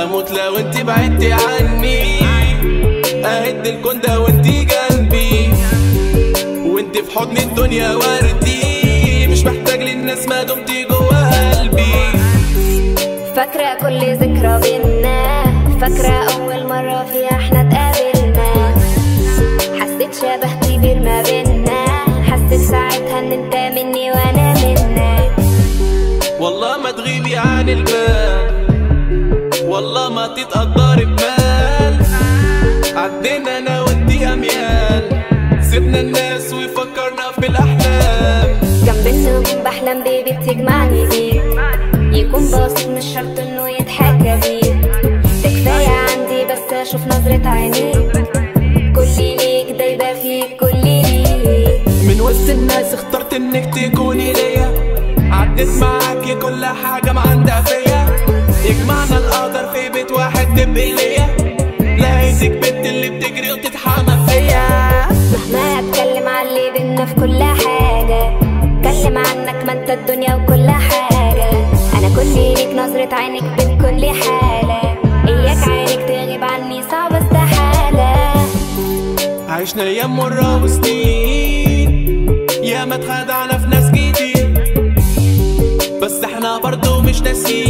اموت لو انت بعدتي عني اهد الكون ده وانت جنبي وانت في حضن الدنيا وردي مش محتاج للناس ما دمتي جوا قلبي فاكرة كل ذكرى بينا فاكرة أول مرة فيها احنا اتقابلنا حسيت شبه كبير ما بينا حسيت ساعتها ان انت مني وانا منك والله ما تغيبي عن البال والله ما تتقدري بمال عدينا انا وانتي اميال سيبنا الناس ويفكرنا في الاحلام جنب النجوم بحلم بيبي بتجمعني بيك يكون بسيط مش شرط انه يتحكى بيه ده كفاية عندي بس اشوف نظرة عينيك كل ليك دايبة فيك كل ليك من وسط الناس اخترت انك تكوني ليا عديت معاكي كل حاجة ما عندها فيا يجمعنا القدر في بيت واحد تبقي ليا لقيتك بنت اللي بتجري وتتحمى فيا مهما اتكلم عن اللي بينا في كل حاجة اتكلم عنك ما انت الدنيا وكل حاجة انا كل ليك نظرة عينك بين كل حالة اياك عينك تغيب عني صعب استحالة عشنا ايام مرة وسنين يا ما اتخدعنا في ناس كتير بس احنا برضو مش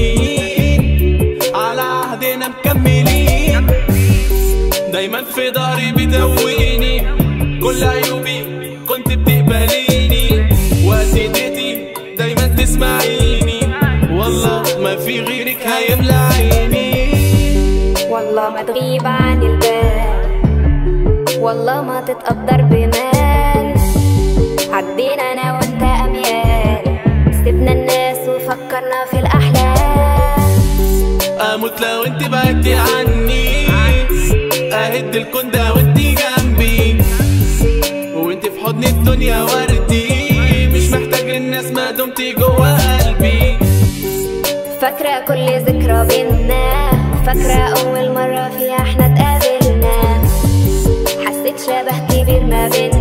ناسيين على عهدنا مكملين دايما في ضهري بتقويني كل عيوبي كنت بتقبليني واسيدتي دايما تسمعيني والله ما في غيرك هيملى عيني والله ما تغيب عن البال والله ما تتقدر بمال عدينا انا وانت اميال سيبنا الناس وفكرنا في الاحلام اموت لو انت بعدتي عني اهد الكون ده وانت جنبي وانت في حضن الدنيا وردي مش محتاج للناس ما دمتي جوا قلبي فاكرة كل ذكرى بينا فاكرة أول مرة فيها احنا اتقابلنا حسيت شبه كبير ما بينا